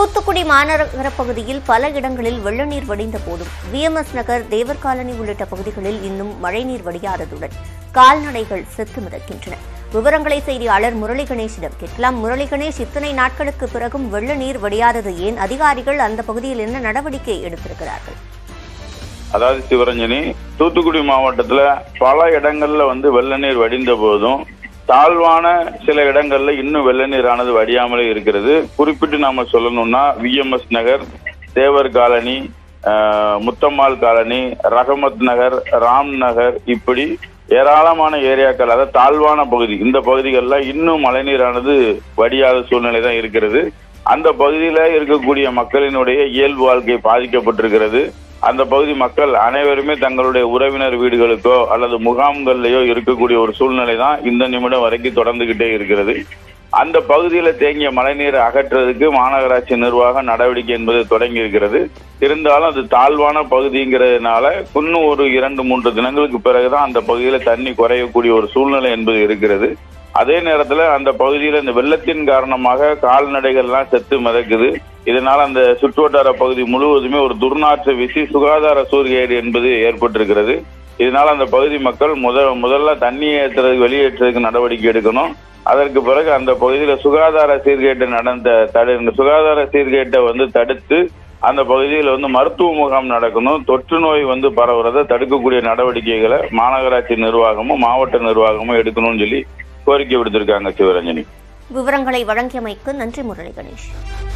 தூத்துக்குடி மாநகர பகுதியில் பல இடங்களில் வெள்ள நீர் வடிந்த போதும் விஎம்எஸ் நகர் தேவர் காலனி உள்ளிட்ட பகுதிகளில் இன்னும் மழைநீர் வடியாததுடன் கால்நடைகள் செத்து மிதக்கின்றன விவரங்களை செய்தியாளர் முரளி கணேஷிடம் கேட்கலாம் முரளி கணேஷ் இத்தனை நாட்களுக்கு பிறகும் வெள்ள நீர் வடியாதது ஏன் அதிகாரிகள் அந்த பகுதியில் என்ன நடவடிக்கை எடுத்திருக்கிறார்கள் அதாவது சிவரஞ்சனி தூத்துக்குடி மாவட்டத்துல பல இடங்கள்ல வந்து வெள்ள நீர் வடிந்த போதும் தாழ்வான சில இடங்கள்ல இன்னும் வெள்ள நீரானது வடியாமலே இருக்கிறது குறிப்பிட்டு நாம சொல்லணும்னா விஎம்எஸ் நகர் தேவர் காலனி ஆஹ், முத்தம்மாள் காலனி ரஹமத் நகர் ராம் நகர் இப்படி ஏராளமான ஏரியாக்கள் அதாவது தாழ்வான பகுதி இந்த பகுதிகளில் இன்னும் மழைநீரானது வடியாத சூழ்நிலை தான் இருக்கிறது அந்த பகுதியில இருக்கக்கூடிய மக்களினுடைய இயல்பு வாழ்க்கை பாதிக்கப்பட்டிருக்கிறது அந்த பகுதி மக்கள் அனைவருமே தங்களுடைய உறவினர் வீடுகளுக்கோ அல்லது முகாம்கள்லயோ இருக்கக்கூடிய ஒரு சூழ்நிலை தான் இந்த நிமிடம் வரைக்கும் தொடர்ந்துகிட்டே இருக்கிறது அந்த பகுதியில தேங்கிய மழைநீரை அகற்றுறதுக்கு மாநகராட்சி நிர்வாகம் நடவடிக்கை என்பது தொடங்கி இருக்கிறது இருந்தாலும் அது தாழ்வான பகுதிங்கிறதுனால இன்னும் ஒரு இரண்டு மூன்று தினங்களுக்கு பிறகுதான் அந்த பகுதியில தண்ணி குறையக்கூடிய ஒரு சூழ்நிலை என்பது இருக்கிறது அதே நேரத்துல அந்த பகுதியில இந்த வெள்ளத்தின் காரணமாக கால்நடைகள்லாம் செத்து மிதக்குது இதனால அந்த சுற்றுவட்டார பகுதி முழுவதுமே ஒரு துர்நாற்ற வீசி சுகாதார சூரியேடு என்பது ஏற்பட்டிருக்கிறது இதனால அந்த பகுதி மக்கள் முத முதல்ல தண்ணி ஏற்றுறதுக்கு வெளியேற்றுறதுக்கு நடவடிக்கை எடுக்கணும் அதற்கு பிறகு அந்த பகுதியில சுகாதார சீர்கேட்டு நடந்த தடு இந்த சுகாதார சீர்கேட்டை வந்து தடுத்து அந்த பகுதியில் வந்து மருத்துவ முகாம் நடக்கணும் தொற்று நோய் வந்து பரவுறதை தடுக்கக்கூடிய நடவடிக்கைகளை மாநகராட்சி நிர்வாகமும் மாவட்ட நிர்வாகமும் எடுக்கணும்னு சொல்லி கோரிக்கை விடுத்திருக்காங்க சிவரஞ்சனி விவரங்களை வழங்கியமைக்கு நன்றி முரளி கணேஷ்